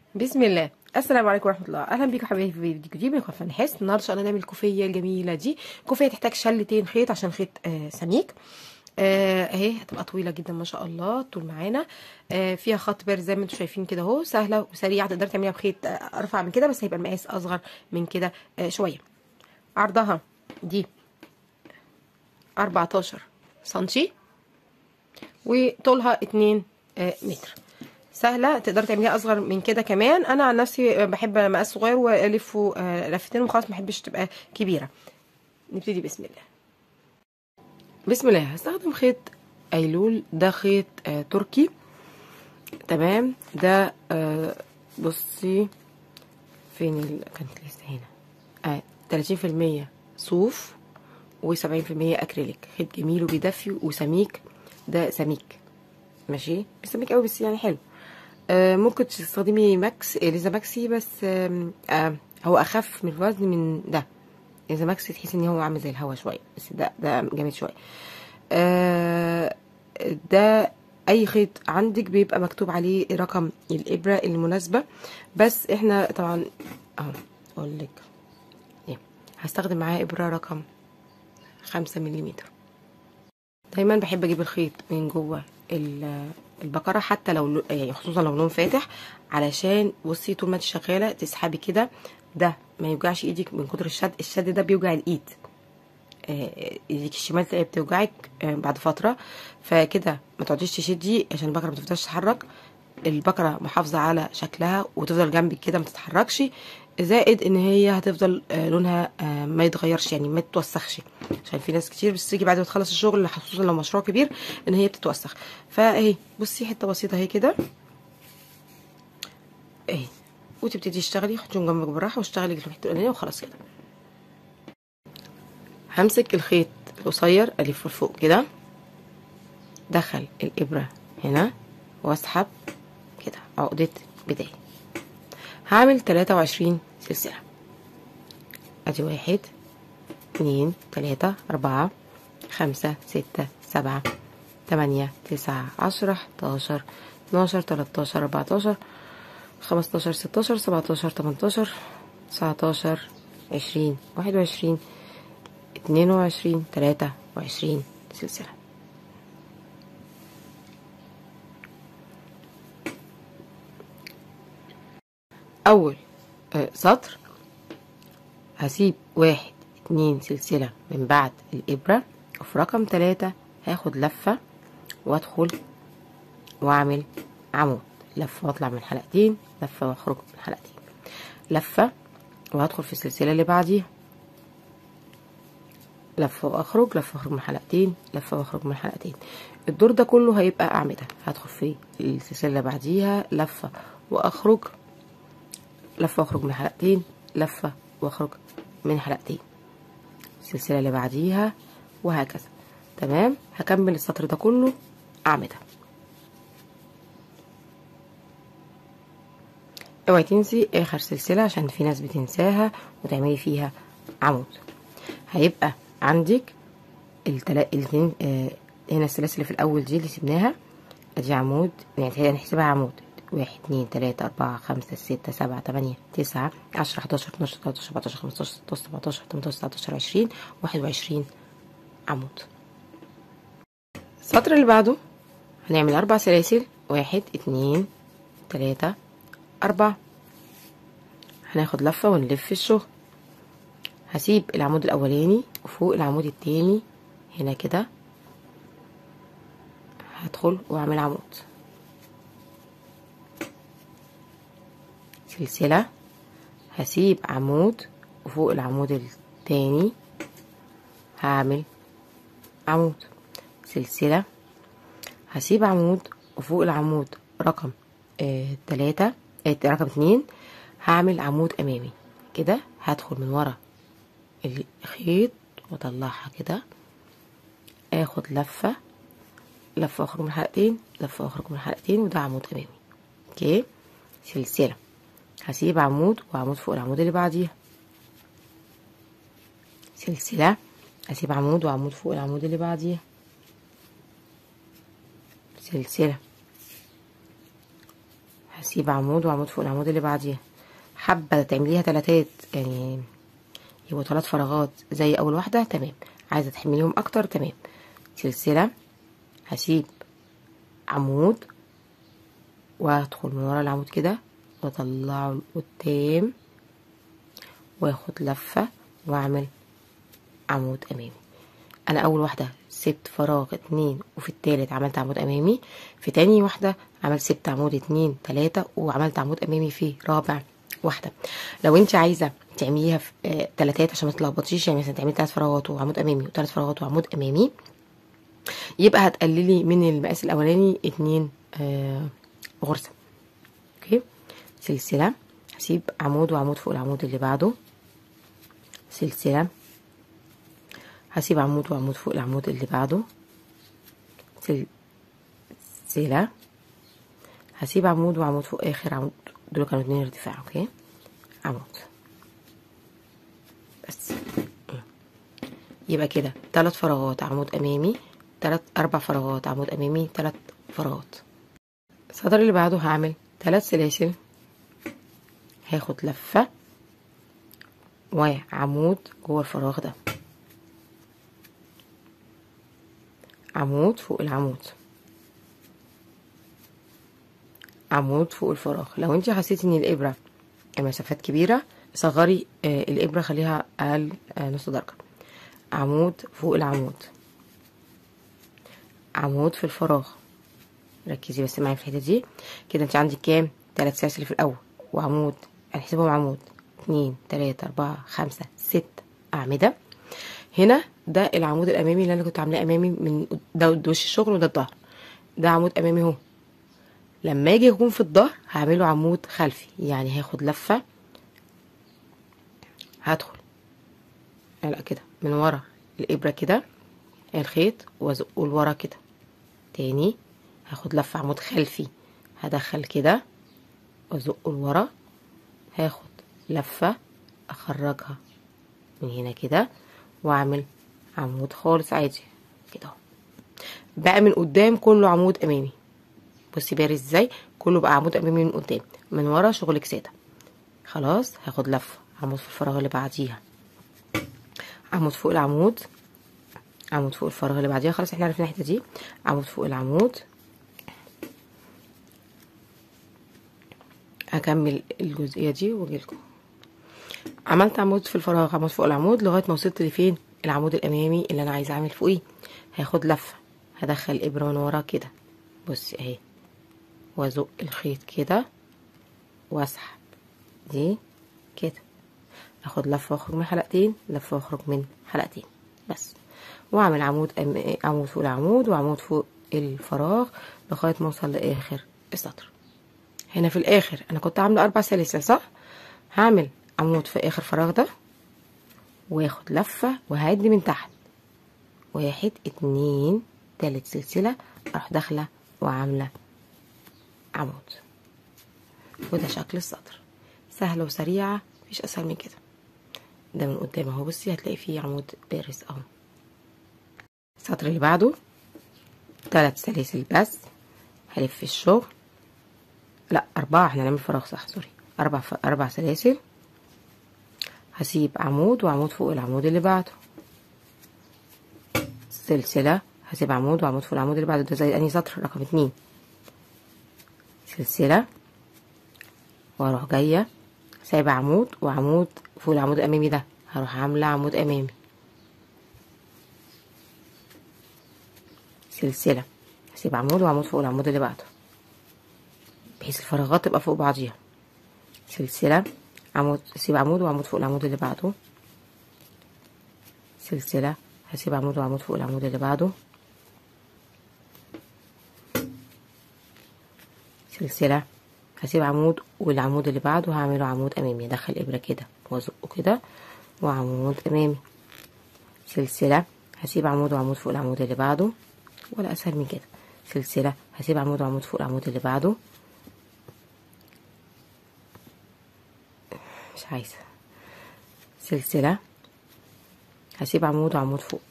بسم الله السلام عليكم ورحمه الله اهلا بيكم حبايبي في فيديو جديد من قناه نحس النهارده ان شاء الله نعمل الكوفيه الجميله دي كوفيه تحتاج شلتين خيط عشان خيط آه سميك آه، اهي هتبقى طويله جدا ما شاء الله طول معانا آه فيها خط بارز زي ما انتم شايفين كده اهو سهله وسريعه تقدري تعمليها بخيط آه ارفع من كده بس هيبقى المقاس اصغر من كده آه شويه عرضها دي 14 سنتي وطولها 2 آه متر سهله تقدري تعمليها اصغر من كده كمان انا عن نفسي بحب مقاس صغير والفه آه لفتين وخلاص ما بحبش تبقى كبيره نبتدي بسم الله بسم الله هستخدم خيط ايلول ده خيط آه تركي تمام ده آه بصي فين ال... كانت لسه هنا آه 30% صوف و70% اكريليك خيط جميل وبيدفي وسميك ده سميك ماشي مش سميك قوي بس يعني حلو آه ممكن تستخدمي ماكس اليزا ماكسي بس آه آه هو اخف من الوزن من ده اليزا ماكسي تحس ان هو عامل زي الهوا شويه بس ده ده جامد شويه آه ده اي خيط عندك بيبقى مكتوب عليه رقم الابره المناسبه بس احنا طبعا اهو اقول لك إيه. هستخدم معاه ابره رقم خمسة مليمتر دايما بحب اجيب الخيط من جوه البقرة حتى لو يعني خصوصا لو لون فاتح علشان بصي طول ما انت شغالة تسحبي كده ده ما يوجعش ايدك من كتر الشد الشد ده بيوجع الايد ايدك الشمال تلاقيها بتوجعك بعد فترة فكده ما تقعديش تشدي عشان البقرة ما تفضلش تتحرك البقرة محافظة على شكلها وتفضل جنبك كده ما تتحركش زائد ان هي هتفضل لونها ما يتغيرش يعني ما تتوسخش عشان في ناس كتير بتيجي بعد ما تخلص الشغل خصوصا لو مشروع كبير ان هي بتتوسخ فاهي بصي حته بسيطه اهي كده اهي وتبتدي تشتغلي خديهم جنبك بالراحه واشتغلي الحته الاولانيه وخلاص كده همسك الخيط القصير الفه لفوق كده دخل الابره هنا واسحب كده عقده بدايه هعمل تلاتة وعشرين سلسلة ادي واحد اتنين تلاتة اربعة خمسة ستة سبعة تمانية تسعة عشرة حداشر اتناشر تلاتاشر اربعتاشر خمستاشر ستاشر سبعتاشر تمنتاشر تسعتاشر عشرين واحد وعشرين اتنين وعشرين تلاتة وعشرين سلسلة اول سطر هسيب واحد اتنين سلسلة من بعد الابرة وفي رقم تلاتة هاخد لفة وادخل واعمل عمود لفة واطلع من حلقتين لفة واخرج من حلقتين لفة وهدخل في السلسلة اللي بعديها لفة واخرج لفة واخرج من حلقتين لفة واخرج من حلقتين الدور ده كله هيبقى اعمدة هدخل في السلسلة اللي بعديها لفة واخرج لفة واخرج من حلقتين لفة واخرج من حلقتين السلسلة اللي بعديها وهكذا تمام هكمل السطر ده كله أعمدة اوعي تنسي اخر سلسلة عشان في ناس بتنساها وتعملي فيها عمود هيبقى عندك التلا... الاتنين آه هنا السلاسل اللي في الاول دي اللي سيبناها ادي عمود يعني هنحسبها عمود واحد اتنين تلاتة أربعة خمسة ستة سبعة تمانية تسعة عشرة حداشر اتناشر تلاتاشر أربعتاشر خمستاشر ستاشر سبعتاشر تمنتاشر تسعتاشر عشرين واحد وعشرين عمود السطر اللي بعده هنعمل أربع سلاسل واحد اتنين تلاتة أربعة هناخد لفة ونلف الشغل هسيب العمود الأولاني وفوق العمود التاني هنا كده هدخل وأعمل عمود سلسلة هسيب عمود وفوق العمود التاني هعمل عمود سلسلة هسيب عمود وفوق العمود رقم آه تلاتة آه رقم اتنين هعمل عمود امامي كده هدخل من ورا الخيط واطلعها كده اخد لفة لفة واخرج من حلقتين لفة واخرج من حلقتين وده عمود امامي اوكي سلسلة هسيب عمود وعمود فوق العمود اللي بعديها سلسلة هسيب عمود وعمود فوق العمود اللي بعديها سلسلة هسيب عمود وعمود فوق العمود اللي بعديها حابة تعمليها تلاتات يعني يبقوا تلات فراغات زي أول واحدة تمام عايزة تحمليهم أكتر تمام سلسلة هسيب عمود وهدخل من ورا العمود كده واطلعه لقدام واخد لفة واعمل عمود امامي انا اول واحدة سبت فراغ اتنين وفي التالت عملت عمود امامي في تاني واحدة عملت سبت عمود اتنين تلاتة وعملت عمود امامي في رابع واحدة لو انت عايزة تعمليها في آه تلاتات عشان ما تلخبطيش يعني مثلا تعملي تلات فراغات وعمود امامي وتلات فراغات وعمود امامي يبقى هتقللي من المقاس الاولاني اتنين آه غرزة اوكي سلسلة هسيب عمود وعمود فوق العمود اللي بعده سلسلة هسيب عمود وعمود فوق العمود اللي بعده سلسلة هسيب عمود وعمود فوق اخر عمود دول كانوا اتنين ارتفاع اوكي عمود بس يبقى كده تلات فراغات عمود امامي تلات اربع فراغات عمود امامي تلات فراغات السطر اللي بعده هعمل تلات سلاسل هاخد لفة وعمود جوه الفراغ ده عمود فوق العمود عمود فوق الفراغ لو انت حسيتي ان الابرة المسافات كبيرة صغري آه الابرة خليها اقل آه نص درجة عمود فوق العمود عمود في الفراغ ركزي بس معايا في الحته دي كده انت عندك كام تلات سلاسل في الاول وعمود هنحسبهم عمود اتنين تلاتة اربعة خمسة ست اعمدة هنا ده العمود الامامي اللي انا كنت عاملاه امامي من ده وش الشغل وده الظهر ده عمود امامي اهو لما اجي اكون في الظهر هعمله عمود خلفي يعني هاخد لفة هدخل لا كده من ورا الابرة كده الخيط وازقه لورا كده تاني هاخد لفة عمود خلفي هدخل كده وازقه لورا هاخد لفة اخرجها من هنا كده واعمل عمود خالص عادي كده اهو بقى من قدام كله عمود امامي بصي بارز ازاي كله بقى عمود امامي من قدام من ورا شغلك ساده خلاص هاخد لفه عمود في الفراغ اللي بعديها عمود فوق العمود عمود فوق الفراغ اللي بعديها خلاص احنا عرفنا الحته دي عمود فوق العمود هكمل الجزئيه دي واجيلكم عملت عمود في الفراغ عمود فوق العمود لغايه ما وصلت لفين العمود الامامي اللي انا عايزه اعمل فوقيه هاخد لفه هدخل الابره من ورا كده بصي اهي وازق الخيط كده واسحب دي كده اخد لفه واخرج من حلقتين لفه واخرج من حلقتين بس واعمل عمود أم... عمود فوق العمود وعمود فوق الفراغ لغايه ما اوصل لاخر السطر هنا في الاخر انا كنت عامله اربع سلاسل صح هعمل عمود في اخر فراغ ده واخد لفه وهعد من تحت واحد اتنين تالت سلسله اروح داخله وعامله عمود وده شكل السطر سهله وسريعه مفيش اسهل من كده ده من قدام اهو بصي هتلاقي فيه عمود بارز اهو السطر اللي بعده تلات سلاسل بس هلف الشغل لا أربعة احنا هنعمل فراغ صح سوري أربع ف... أربع سلاسل هسيب عمود وعمود فوق العمود اللي بعده سلسلة هسيب عمود وعمود فوق العمود اللي بعده ده زي أنهي سطر رقم اتنين سلسلة واروح جاية سايبة عمود وعمود فوق العمود الأمامي ده هروح عاملة عمود أمامي سلسلة هسيب عمود وعمود فوق العمود اللي بعده بحيث الفراغات تبقى فوق بعضيها سلسلة عمود هسيب عمود وعمود فوق العمود اللي بعده سلسلة هسيب عمود وعمود فوق العمود اللي بعده سلسلة هسيب عمود والعمود اللي بعده هعمله عمود امامي ادخل ابرة كده وازقه كده وعمود امامي سلسلة هسيب عمود وعمود فوق العمود اللي بعده ولا اسهل من كده سلسلة هسيب عمود وعمود فوق العمود اللي بعده مش عايزة سلسلة هسيب عمود وعمود فوق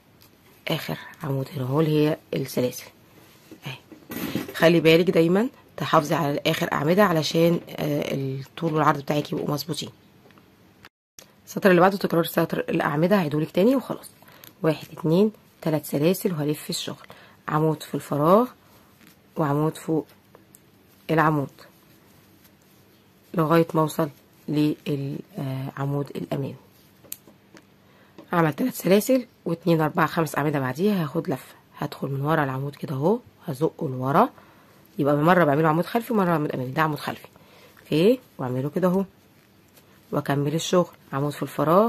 اخر عمود هنا هو اللي هي السلاسل اهي خلي بالك دايما تحافظي على اخر اعمده علشان آه، الطول والعرض بتاعك يبقوا مظبوطين السطر اللي بعده تكرار سطر الاعمده هعيدهولك تاني وخلاص واحد اتنين تلات سلاسل وهلف الشغل عمود في الفراغ وعمود فوق العمود لغايه ما اوصل للعمود الامامي هعمل تلات سلاسل واتنين اربعة خمس اعمدة بعديها هاخد لفة هدخل من ورا العمود كده اهو هزقه لورا يبقى مرة بعمله عمود خلفي ومرة عمود امامي ده عمود خلفي اوكي واعمله كده اهو واكمل الشغل عمود في الفراغ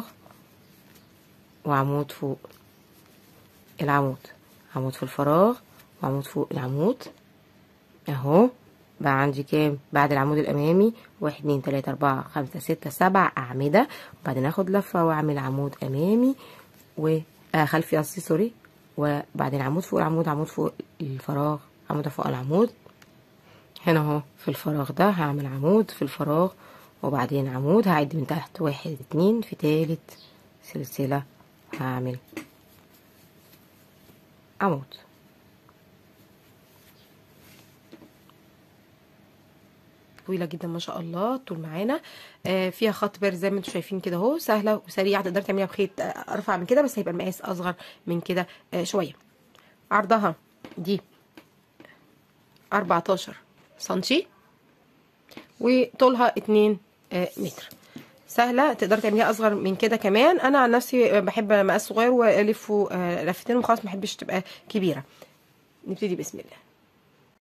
وعمود فوق العمود عمود في الفراغ وعمود فوق العمود اهو بقى عندي كام بعد العمود الامامي واحد اتنين تلاتة اربعة خمسة ستة سبع اعمدة وبعدين اخد لفة واعمل عمود امامي و آه خلفي قصدي سوري وبعدين عمود فوق العمود عمود فوق الفراغ عمود فوق العمود هنا اهو في الفراغ ده هعمل عمود في الفراغ وبعدين عمود هعد من تحت واحد اتنين في تالت سلسلة هعمل عمود طويله جدا ما شاء الله طول معانا آه فيها خط بارز زي ما انتم شايفين كده اهو سهله وسريعه تقدري تعمليها بخيط آه، ارفع من كده بس هيبقى المقاس اصغر من كده آه شويه عرضها دي 14 سنتي وطولها 2 آه متر سهله تقدري تعمليها اصغر من كده كمان انا عن نفسي بحب مقاس صغير والفه آه لفتين وخلاص ما بحبش تبقى كبيره نبتدي بسم الله